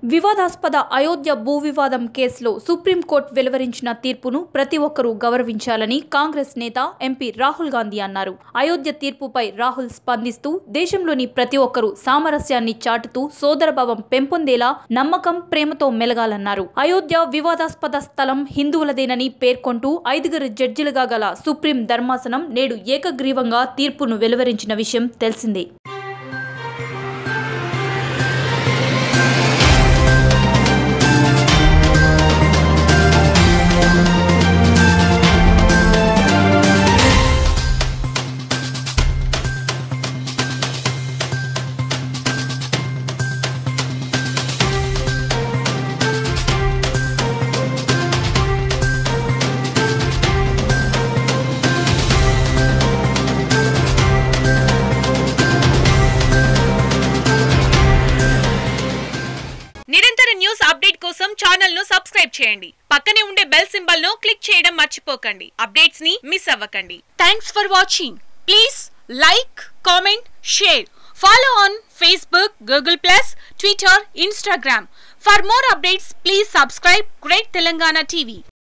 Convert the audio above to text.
వివాదాస్పద అయోధ్య భూ వివాదం కేసులో సుప్రీంకోర్టు వెలువరించిన తీర్పును ప్రతి ఒక్కరూ గౌరవించాలని కాంగ్రెస్ నేత ఎంపీ రాహుల్ గాంధీ అన్నారు అయోధ్య తీర్పుపై రాహుల్ స్పందిస్తూ దేశంలోని ప్రతి ఒక్కరూ సామరస్యాన్ని చాటుతూ సోదరభావం పెంపొందేలా నమ్మకం ప్రేమతో మెలగాలన్నారు అయోధ్య వివాదాస్పద స్థలం హిందువులదేనని పేర్కొంటూ ఐదుగురు జడ్జిలుగా గల సుప్రీం ధర్మాసనం నేడు ఏకగ్రీవంగా తీర్పును వెలువరించిన విషయం తెలిసిందే నిరంతర న్యూస్ అప్డేట్ కోసం ఛానల్ ను సబ్స్క్రైబ్ చేయండి పక్కనే ఉండే బెల్ సింబల్ ను క్లిక్ చేయడం మర్చిపోకండి అప్డేట్స్ ని మిస్ అవ్వకండి thanks for watching please like comment share follow on Facebook Google plus Twitter Instagram for more updates please subscribe great Telangana TV